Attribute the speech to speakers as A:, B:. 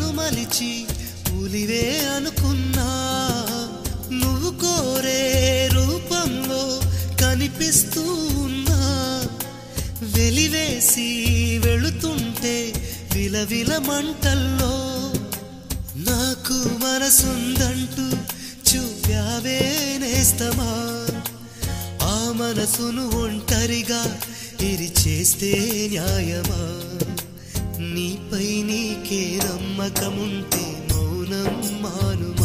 A: నన్ను మలిచి పులివే అనుకున్నా నువ్వు కోరే రూపంలో కనిపిస్తూ ఉన్నా వెలివేసి వెళుతుంటే విలవిల మంటల్లో నాకు మనసుందంటూ చూపావే నేస్తమా ఆ మనసును ఒంటరిగా ఇరిచేస్తే న్యాయమా నీపై నీకే నమ్మకముంటే మౌనం మానుమా